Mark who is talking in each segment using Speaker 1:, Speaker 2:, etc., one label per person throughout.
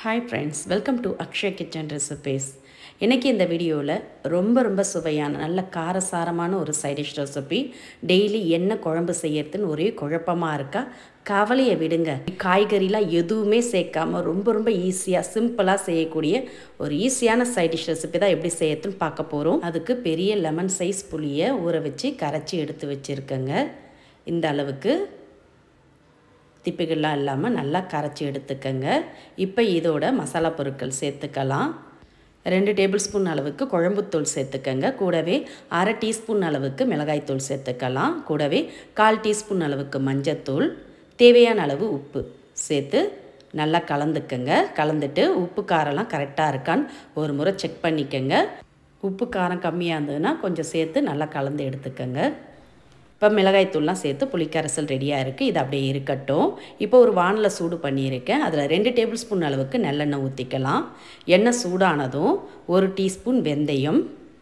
Speaker 1: hi friends welcome to Akshay kitchen recipes இன்றைக்கி இந்த வீடியோவில் ரொம்ப ரொம்ப சுவையான நல்ல காரசாரமான ஒரு சைடிஷ் ரெசிபி டெய்லி என்ன குழம்பு செய்யறதுன்னு ஒரே குழப்பமாக இருக்கா கவலையை விடுங்க காய்கறிலாம் எதுவுமே சேர்க்காம ரொம்ப ரொம்ப ஈஸியாக சிம்பிளாக செய்யக்கூடிய ஒரு ஈஸியான சைடிஷ் ரெசிபி தான் எப்படி செய்யறதுன்னு பார்க்க போகிறோம் அதுக்கு பெரிய லெமன் சைஸ் புளியை ஊற வச்சு கரைச்சி எடுத்து வச்சுருக்கேங்க இந்த அளவுக்கு திப்பிகள்லாம் இல்லாமல் நல்லா கரைச்சி எடுத்துக்கங்க இப்போ இதோட மசாலா பொருட்கள் சேர்த்துக்கலாம் ரெண்டு டேபிள் ஸ்பூன் அளவுக்கு குழம்புத்தூள் சேர்த்துக்கங்க கூடவே அரை டீஸ்பூன் அளவுக்கு மிளகாய்த்தூள் சேர்த்துக்கலாம் கூடவே கால் டீஸ்பூன் அளவுக்கு மஞ்சத்தூள் தேவையான அளவு உப்பு சேர்த்து நல்லா கலந்துக்கங்க கலந்துட்டு உப்பு காரம்லாம் கரெக்டாக இருக்கான்னு ஒரு முறை செக் பண்ணிக்கங்க உப்பு காரம் கம்மியாக இருந்ததுன்னா கொஞ்சம் சேர்த்து நல்லா கலந்து எடுத்துக்கங்க இப்போ மிளகாய்த்தூள்லாம் சேர்த்து புளிக்கரைசல் ரெடியாக இருக்குது இது அப்படியே இருக்கட்டும் இப்போ ஒரு வானில் சூடு பண்ணியிருக்கேன் அதில் ரெண்டு டேபிள் ஸ்பூன் அளவுக்கு நல்லெண்ணெய் ஊற்றிக்கலாம் எண்ணெய் சூடானதும் ஒரு டீஸ்பூன் வெந்தயம்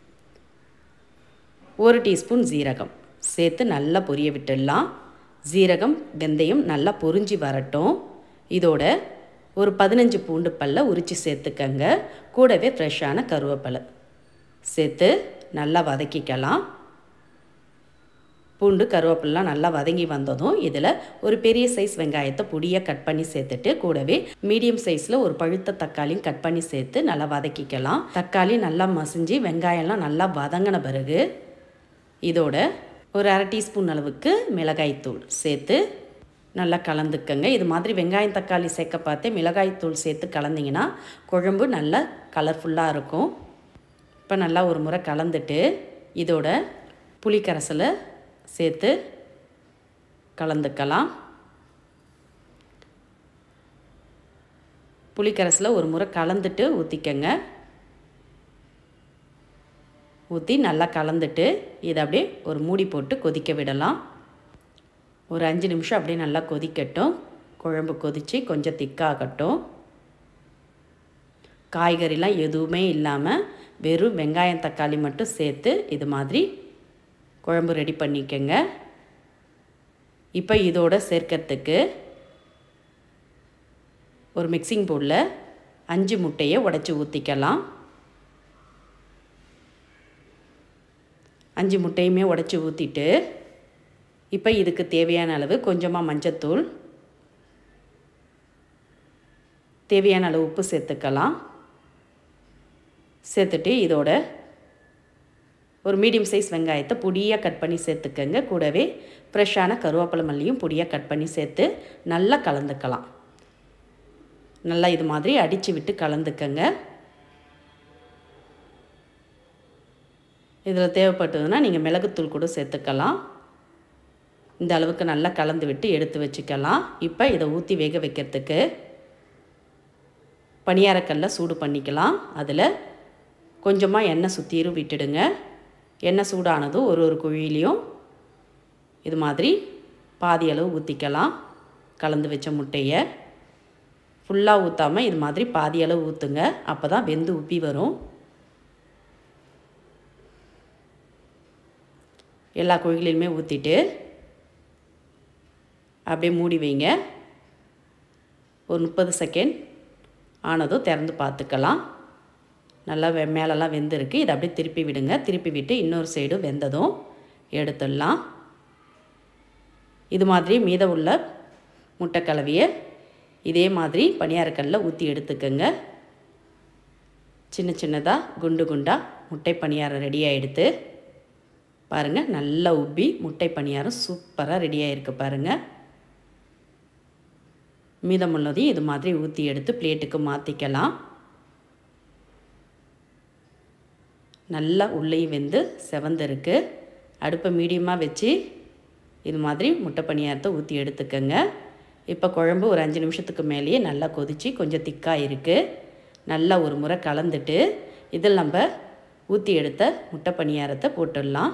Speaker 1: ஒரு டீஸ்பூன் ஜீரகம் சேர்த்து நல்லா பொரிய விட்டுடலாம் ஜீரகம் வெந்தயம் நல்லா பொரிஞ்சு வரட்டும் இதோட ஒரு பதினஞ்சு பூண்டு பல்ல உரித்து சேர்த்துக்கங்க கூடவே ஃப்ரெஷ்ஷான கருவேப்பிலை சேர்த்து நல்லா வதக்கிக்கலாம் பூண்டு கருவேப்பிலாம் நல்லா வதங்கி வந்ததும் இதில் ஒரு பெரிய சைஸ் வெங்காயத்தை பொடியாக கட் பண்ணி சேர்த்துட்டு கூடவே மீடியம் சைஸில் ஒரு பழுத்த தக்காளியும் கட் பண்ணி சேர்த்து நல்லா வதக்கிக்கலாம் தக்காளி நல்லா மசிஞ்சு வெங்காயம்லாம் நல்லா வதங்கின பிறகு இதோட ஒரு அரை டீஸ்பூன் அளவுக்கு மிளகாய்த்தூள் சேர்த்து நல்லா கலந்துக்கங்க இது மாதிரி வெங்காயம் தக்காளி சேர்க்க பார்த்து மிளகாய்த்தூள் சேர்த்து கலந்திங்கன்னா குழம்பு நல்லா கலர்ஃபுல்லாக இருக்கும் இப்போ நல்லா ஒரு முறை கலந்துட்டு இதோட புளிக்கரைசலை சேர்த்து கலந்துக்கலாம் புளிக்கரசில் ஒரு முறை கலந்துட்டு ஊற்றிக்கங்க ஊற்றி நல்லா கலந்துட்டு இதை அப்படியே ஒரு மூடி போட்டு கொதிக்க விடலாம் ஒரு அஞ்சு நிமிஷம் அப்படியே நல்லா கொதிக்கட்டும் குழம்பு கொதித்து கொஞ்சம் திக்காகட்டும் காய்கறிலாம் எதுவுமே இல்லாமல் வெறும் வெங்காயம் தக்காளி மட்டும் சேர்த்து இது மாதிரி குழம்பு ரெடி பண்ணிக்கோங்க இப்போ இதோட சேர்க்கறதுக்கு ஒரு மிக்சிங் பவுலில் அஞ்சு முட்டையை உடச்சி ஊற்றிக்கலாம் அஞ்சு முட்டையுமே உடச்சி ஊற்றிட்டு இப்போ இதுக்கு தேவையான அளவு கொஞ்சமாக மஞ்சத்தூள் தேவையான அளவு உப்பு சேர்த்துக்கலாம் சேர்த்துட்டு இதோட ஒரு மீடியம் சைஸ் வெங்காயத்தை பொடியாக கட் பண்ணி சேர்த்துக்கங்க கூடவே ஃப்ரெஷ்ஷான கருவேப்பிலை மல்லியும் பொடியாக கட் பண்ணி சேர்த்து நல்லா கலந்துக்கலாம் நல்லா இது மாதிரி அடித்து விட்டு கலந்துக்கங்க இதில் தேவைப்பட்டதுன்னா நீங்கள் மிளகுத்தூள் கூட சேர்த்துக்கலாம் இந்த அளவுக்கு நல்லா கலந்து விட்டு எடுத்து வச்சுக்கலாம் இப்போ இதை ஊற்றி வேக வைக்கிறதுக்கு பணியாரக்கல்ல சூடு பண்ணிக்கலாம் அதில் கொஞ்சமாக எண்ணெய் சுற்றிரும் விட்டுடுங்க எண்ணெய் சூடானதும் ஒரு ஒரு குழியிலையும் இது மாதிரி பாதி அளவு ஊற்றிக்கலாம் கலந்து வச்ச முட்டையை ஃபுல்லாக ஊற்றாமல் இது மாதிரி பாதி அளவு ஊற்றுங்க அப்போ தான் வெந்து உப்பி வரும் எல்லா குழிகளிலுமே ஊற்றிட்டு அப்படியே மூடி வைங்க ஒரு முப்பது செகண்ட் ஆனதும் திறந்து பார்த்துக்கலாம் நல்லா வெ மேலெல்லாம் வெந்திருக்கு இதை அப்படியே திருப்பி விடுங்க திருப்பி விட்டு இன்னொரு சைடும் வெந்ததும் எடுத்துடலாம் இது மாதிரி மீத உள்ள முட்டை கலவையை இதே மாதிரி பணியாரக்கல்லில் ஊற்றி எடுத்துக்கோங்க சின்ன சின்னதாக குண்டு குண்டாக முட்டை பணியாரம் ரெடியாக எடுத்து பாருங்கள் நல்லா உப்பி முட்டை பணியாரம் சூப்பராக ரெடியாக இருக்குது பாருங்கள் மீதமுள்ளதையும் இது மாதிரி ஊற்றி எடுத்து பிளேட்டுக்கு மாற்றிக்கலாம் நல்லா உள்ளேயும் வெந்து செவந்திருக்கு அடுப்பை மீடியமாக வச்சு இது மாதிரி முட்டை பணியாரத்தை ஊற்றி எடுத்துக்கோங்க இப்போ குழம்பு ஒரு அஞ்சு நிமிஷத்துக்கு மேலேயே நல்லா கொதித்து கொஞ்சம் திக்காக இருக்குது நல்லா ஒரு முறை கலந்துட்டு இதில் நம்ம ஊற்றி எடுத்த முட்டை பணியாரத்தை போட்டுடலாம்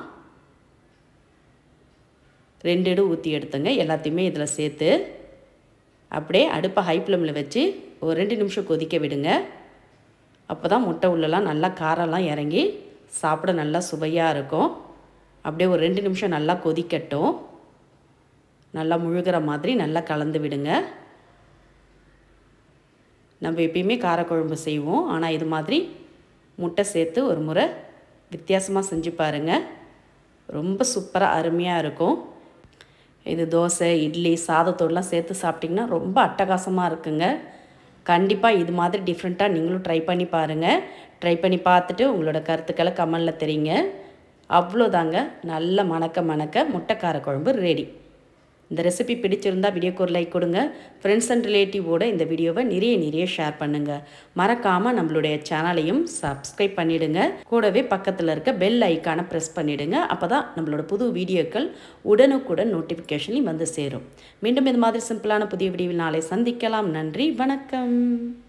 Speaker 1: ரெண்டு இடு ஊற்றி எடுத்துங்க எல்லாத்தையுமே இதில் சேர்த்து அப்படியே அடுப்பை ஹை ஃப்ளேமில் வச்சு ஒரு ரெண்டு நிமிஷம் கொதிக்க விடுங்க அப்போ தான் முட்டை உள்ளலாம் நல்லா காரம்லாம் இறங்கி சாப்பிட நல்லா சுவையாக இருக்கும் அப்படியே ஒரு ரெண்டு நிமிஷம் நல்லா கொதிக்கட்டும் நல்லா முழுகிற மாதிரி நல்லா கலந்து விடுங்க நம்ம எப்பயுமே காரக்குழம்பு செய்வோம் ஆனால் இது மாதிரி முட்டை சேர்த்து ஒரு முறை வித்தியாசமாக செஞ்சு பாருங்கள் ரொம்ப சூப்பராக அருமையாக இருக்கும் இது தோசை இட்லி சாதத்தோடலாம் சேர்த்து சாப்பிட்டிங்கன்னா ரொம்ப அட்டகாசமாக இருக்குங்க கண்டிப்பாக இது மாதிரி டிஃப்ரெண்ட்டாக நீங்களும் ட்ரை பண்ணி பாருங்கள் ட்ரை பண்ணி பார்த்துட்டு உங்களோட கருத்துக்களை கமெண்டில் தெரியுங்க அவ்வளோதாங்க நல்ல மணக்க மணக்க முட்டைக்கார குழம்பு ரெடி இந்த ரெசிபி பிடிச்சிருந்தா வீடியோக்கு ஒரு லைக் கொடுங்க ஃப்ரெண்ட்ஸ் அண்ட் ரிலேட்டிவோட இந்த வீடியோவை நிறைய நிறைய ஷேர் பண்ணுங்கள் மறக்காமல் நம்மளுடைய சேனலையும் சப்ஸ்கிரைப் பண்ணிவிடுங்க கூடவே பக்கத்தில் இருக்க பெல் ஐக்கானை ப்ரெஸ் பண்ணிவிடுங்க அப்போ தான் நம்மளோட புது வீடியோக்கள் உடனுக்குடன் நோட்டிஃபிகேஷன்லையும் வந்து சேரும் மீண்டும் இது மாதிரி சிம்பிளான புதிய வீடியோவில் நாளை சந்திக்கலாம் நன்றி வணக்கம்